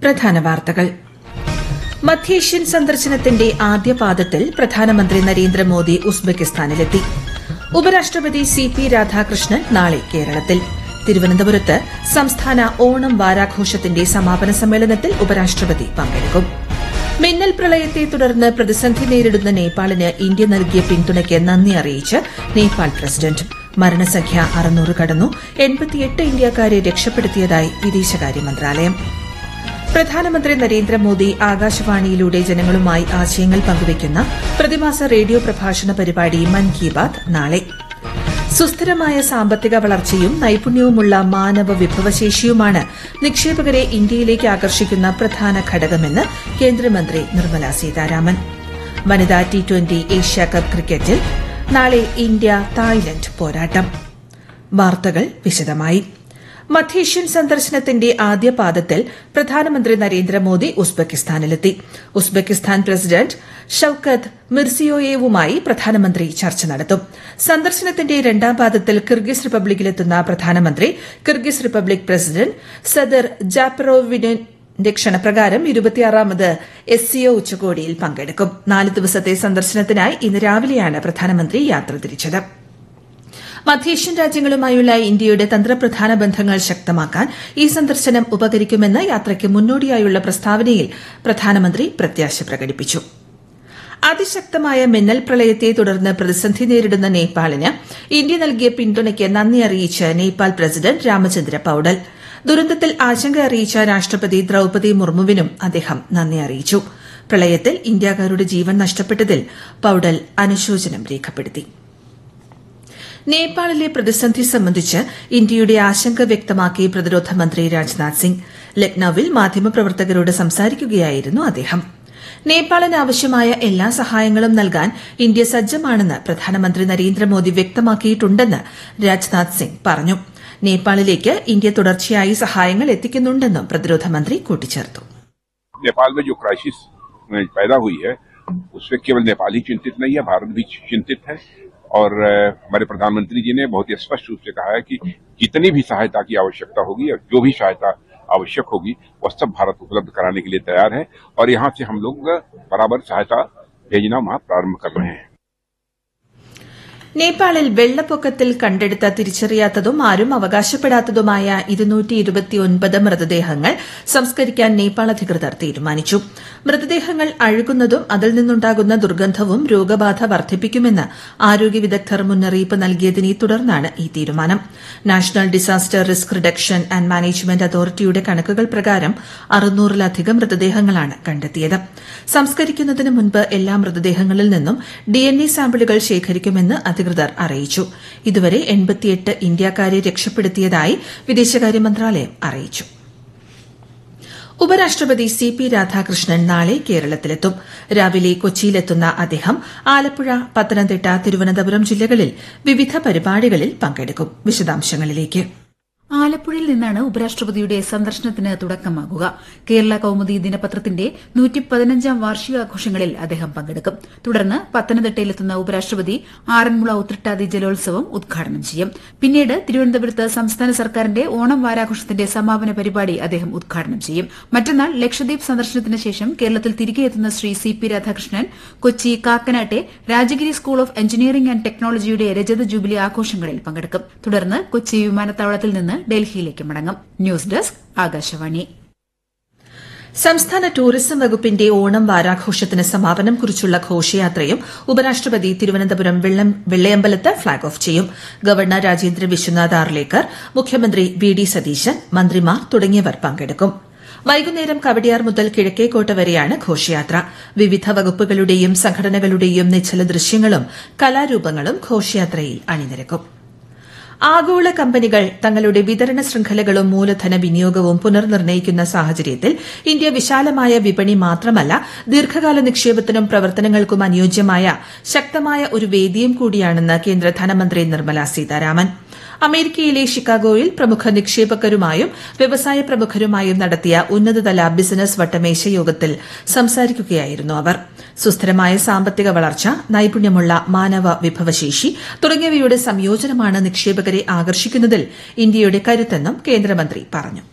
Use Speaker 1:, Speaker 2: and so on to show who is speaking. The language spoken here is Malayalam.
Speaker 1: പ്രധാന വാർത്തകൾ മധ്യേഷ്യൻ സന്ദർശനത്തിന്റെ ആദ്യ പാദത്തിൽ പ്രധാനമന്ത്രി നരേന്ദ്രമോദി ഉസ്ബെക്കിസ്ഥാനിലെത്തി ഉപരാഷ്ട്രപതി സി പി രാധാകൃഷ്ണൻ നാളെ കേരളത്തിൽ തിരുവനന്തപുരത്ത് സംസ്ഥാന ഓണം വാരാഘോഷത്തിന്റെ സമാപന സമ്മേളനത്തിൽ ഉപരാഷ്ട്രപതി പങ്കെടുക്കും മിന്നൽ പ്രളയത്തെ തുടർന്ന് പ്രതിസന്ധി നേരിടുന്ന നേപ്പാളിന് ഇന്ത്യ നൽകിയ പിന്തുണയ്ക്ക് നന്ദി അറിയിച്ച് നേപ്പാൾ പ്രസിഡന്റ് മരണസംഖ്യ അറുന്നൂറ് കടന്നു എൺപത്തിയെട്ട് ഇന്ത്യക്കാരെ രക്ഷപ്പെടുത്തിയതായി വിദേശകാര്യ മന്ത്രാലയം പ്രധാനമന്ത്രി നരേന്ദ്രമോദി ആകാശവാണിയിലൂടെ ജനങ്ങളുമായി ആശയങ്ങൾ പങ്കുവയ്ക്കുന്ന പ്രതിമാസ റേഡിയോ പ്രഭാഷണ പരിപാടി മൻ കി ബാത് നാളെ സുസ്ഥിരമായ സാമ്പത്തിക വളർച്ചയും നൈപുണ്യവുമുള്ള മാനവ വിഭവശേഷിയുമാണ് നിക്ഷേപകരെ ഇന്ത്യയിലേക്ക് ആകർഷിക്കുന്ന പ്രധാന ഘടകമെന്ന് കേന്ദ്രമന്ത്രി നിർമ്മല സീതാരാമൻ വനിതാ ടി ട്വന്റി ഏഷ്യാകപ്പ് ക്രിക്കറ്റിൽ നാളെ ഇന്ത്യ തായ്ലൻഡ് പോരാട്ടം വാർത്തകൾ വിശദമായി മധ്യേഷ്യൻ സന്ദർശനത്തിന്റെ ആദ്യ പാദത്തിൽ പ്രധാനമന്ത്രി നരേന്ദ്രമോദി ഉസ്ബെക്കിസ്ഥാനിലെത്തി ഉസ്ബെക്കിസ്ഥാൻ പ്രസിഡന്റ് ഷൌക്കത്ത് മിർസിയോയേവുമായി പ്രധാനമന്ത്രി ചർച്ച നടത്തും സന്ദർശനത്തിന്റെ രണ്ടാം പാദത്തിൽ കിർഗിസ് റിപ്പബ്ലിക്കിലെത്തുന്ന പ്രധാനമന്ത്രി കിർഗിസ് റിപ്പബ്ലിക് പ്രസിഡന്റ് സദർ ജാപ്പറോവിന്റെ ക്ഷണപ്രകാരം ഇരുപത്തിയാറാമത് എസ് സിഒ ഉച്ചകോടിയിൽ പങ്കെടുക്കും നാല് ദിവസത്തെ സന്ദർശനത്തിനായി ഇന്ന് രാവിലെയാണ് പ്രധാനമന്ത്രി യാത്ര തിരിച്ചത് മധ്യേഷ്യൻ രാജ്യങ്ങളുമായുള്ള ഇന്ത്യയുടെ തന്ത്രപ്രധാന ബന്ധങ്ങൾ ശക്തമാക്കാൻ ഈ സന്ദർശനം ഉപകരിക്കുമെന്ന് യാത്രയ്ക്ക് മുന്നോടിയായുള്ള പ്രസ്താവനയിൽ പ്രധാനമന്ത്രി പ്രത്യാശ പ്രകടിപ്പിച്ചു അതിശക്തമായ മിന്നൽ പ്രളയത്തെ തുടർന്ന് പ്രതിസന്ധി നേരിടുന്ന നേപ്പാളിന് ഇന്ത്യ നൽകിയ പിന്തുണയ്ക്ക് നന്ദി അറിയിച്ച് നേപ്പാൾ പ്രസിഡന്റ് രാമചന്ദ്ര പൌഡൽ ദുരന്തത്തിൽ ആശങ്ക അറിയിച്ച രാഷ്ട്രപതി ദ്രൌപതി മുർമുവിനും അദ്ദേഹം നന്ദി അറിയിച്ചു പ്രളയത്തിൽ ഇന്ത്യക്കാരുടെ ജീവൻ നഷ്ടപ്പെട്ടതിൽ പൌഡൽ അനുശോചനം രേഖപ്പെടുത്തി നേപ്പാളിലെ പ്രതിസന്ധി സംബന്ധിച്ച് ഇന്ത്യയുടെ ആശങ്ക വ്യക്തമാക്കി പ്രതിരോധ മന്ത്രി രാജ്നാഥ് സിംഗ് ലക്നൌവിൽ മാധ്യമപ്രവർത്തകരോട് സംസാരിക്കുകയായിരുന്നു അദ്ദേഹം നേപ്പാളിന് ആവശ്യമായ എല്ലാ സഹായങ്ങളും നൽകാൻ ഇന്ത്യ സജ്ജമാണെന്ന് പ്രധാനമന്ത്രി നരേന്ദ്രമോദി വ്യക്തമാക്കിയിട്ടുണ്ടെന്ന് രാജ്നാഥ് സിംഗ് പറഞ്ഞു നേപ്പാളിലേക്ക് ഇന്ത്യ തുടർച്ചയായി സഹായങ്ങൾ എത്തിക്കുന്നുണ്ടെന്നും പ്രതിരോധ മന്ത്രി കൂട്ടിച്ചേർത്തു
Speaker 2: नेपाल में जो क्राइसिस पैदा हुई है उससे केवल नेपाल ही चिंतित नहीं है भारत भी चिंतित है और हमारे प्रधानमंत्री जी ने बहुत ही स्पष्ट रूप से कहा है कि जितनी भी सहायता की आवश्यकता होगी और जो भी सहायता आवश्यक होगी वह सब भारत उपलब्ध कराने के लिए तैयार है और यहाँ से हम लोग बराबर सहायता भेजना वहां प्रारंभ कर रहे हैं
Speaker 1: നേപ്പാളിൽ വെള്ളപ്പൊക്കത്തിൽ കണ്ടെടുത്ത തിരിച്ചറിയാത്തതും ആരും അവകാശപ്പെടാത്തതുമായ മൃതദേഹങ്ങൾ സംസ്കരിക്കാൻ നേപ്പാൾ അധികൃതർ തീരുമാനിച്ചു മൃതദേഹങ്ങൾ അഴുകുന്നതും അതിൽ നിന്നുണ്ടാകുന്ന ദുർഗന്ധവും രോഗബാധ വർദ്ധിപ്പിക്കുമെന്ന് ആരോഗ്യ വിദഗ്ധർ മുന്നറിയിപ്പ് നൽകിയതിനെ തുടർന്നാണ് ഈ തീരുമാനം national disaster risk reduction and management അതോറിറ്റിയുടെ കണക്കുകൾ പ്രകാരം അറുന്നൂറിലധികം മൃതദേഹങ്ങളാണ് കണ്ടെത്തിയത് സംസ്കരിക്കുന്നതിന് മുൻപ് എല്ലാ മൃതദേഹങ്ങളിൽ നിന്നും ഡിഎൻഎ സാമ്പിളുകൾ ശേഖരിക്കുമെന്ന് അധികൃതർ അറിയിച്ചു ഇതുവരെ എൺപത്തിയെട്ട് ഇന്ത്യക്കാരെ രക്ഷപ്പെടുത്തിയതായി വിദേശകാര്യ മന്ത്രാലയം അറിയിച്ചു ഉപരാഷ്ട്രപതി സി പി രാധാകൃഷ്ണൻ നാളെ കേരളത്തിലെത്തും രാവിലെ കൊച്ചിയിലെത്തുന്ന അദ്ദേഹം ആലപ്പുഴ പത്തനംതിട്ട തിരുവനന്തപുരം ജില്ലകളിൽ വിവിധ പരിപാടികളിൽ പങ്കെടുക്കും വിശദാംശങ്ങളിലേക്ക്
Speaker 3: ആലപ്പുഴയിൽ നിന്നാണ് ഉപരാഷ്ട്രപതിയുടെ സന്ദർശനത്തിന് തുടക്കമാകുക കേരള കൌമുദി ദിനപത്രത്തിന്റെ നൂറ്റി പതിനഞ്ചാം വാർഷികാഘോഷങ്ങളിൽ അദ്ദേഹം പങ്കെടുക്കും തുടർന്ന് പത്തനംതിട്ടയിലെത്തുന്ന ഉപരാഷ്ട്രപതി ആറന്മുള ഉത്രട്ടാതി ജലോത്സവം ഉദ്ഘാടനം ചെയ്യും പിന്നീട് തിരുവനന്തപുരത്ത് സംസ്ഥാന സർക്കാരിന്റെ ഓണം വാരാഘോഷത്തിന്റെ സമാപന പരിപാടി അദ്ദേഹം ഉദ്ഘാടനം ചെയ്യും മറ്റന്നാൾ ലക്ഷദ്വീപ് സന്ദർശനത്തിന് ശേഷം കേരളത്തിൽ തിരികെ എത്തുന്ന ശ്രീ സി പി രാധാകൃഷ്ണൻ കൊച്ചി കാക്കനാട്ടെ Rajagiri school of engineering and ടെക്നോളജിയുടെ രജത ജൂബിലി ആഘോഷങ്ങളിൽ പങ്കെടുക്കും തുടർന്ന് കൊച്ചി വിമാനത്താവളത്തിൽ നിന്ന് ഡൽഹിയിലേക്ക് മടങ്ങും ന്യൂസ് ഡെസ്ക് ആകാശവാണി
Speaker 1: സംസ്ഥാന ടൂറിസം വകുപ്പിന്റെ ഓണം വാരാഘോഷത്തിന് സമാപനം കുറിച്ചുള്ള ഘോഷയാത്രയും ഉപരാഷ്ട്രപതി തിരുവനന്തപുരം വെള്ളയമ്പലത്ത് ഫ്ളാഗ് ഓഫ് ചെയ്യും ഗവർണർ രാജേന്ദ്ര വിശ്വനാഥ് ആർലേക്കർ മുഖ്യമന്ത്രി വി ഡി സതീശൻ മന്ത്രിമാർ തുടങ്ങിയവർ പങ്കെടുക്കും വൈകുന്നേരം കവടിയാർ മുതൽ കിഴക്കേക്കോട്ട വരെയാണ് ഘോഷയാത്ര വിവിധ വകുപ്പുകളുടെയും സംഘടനകളുടെയും നിശ്ചല ദൃശ്യങ്ങളും കലാരൂപങ്ങളും ഘോഷയാത്രയിൽ അണിനിരക്കും ആഗോള കമ്പനികൾ തങ്ങളുടെ വിതരണ ശൃംഖലകളും മൂലധന വിനിയോഗവും പുനർനിർണ്ണയിക്കുന്ന സാഹചര്യത്തിൽ ഇന്ത്യ വിശാലമായ വിപണി മാത്രമല്ല ദീർഘകാല നിക്ഷേപത്തിനും പ്രവർത്തനങ്ങൾക്കും അനുയോജ്യമായ ശക്തമായ ഒരു വേദിയും കൂടിയാണെന്ന് കേന്ദ്ര ധനമന്ത്രി നിർമ്മല സീതാരാമൻ അമേരിക്കയിലെ ഷിക്കാഗോയിൽ പ്രമുഖ നിക്ഷേപകരുമായും വ്യവസായ പ്രമുഖരുമായും നടത്തിയ ഉന്നതതല ബിസിനസ് വട്ടമേശ യോഗത്തിൽ സംസാരിക്കുകയായിരുന്നു അവർ സുസ്ഥിരമായ സാമ്പത്തിക വളർച്ച നൈപുണ്യമുള്ള മാനവ വിഭവശേഷി തുടങ്ങിയവയുടെ സംയോജനമാണ് നിക്ഷേപകരെ ആകർഷിക്കുന്നതിൽ ഇന്ത്യയുടെ കരുത്തെന്നും കേന്ദ്രമന്ത്രി പറഞ്ഞു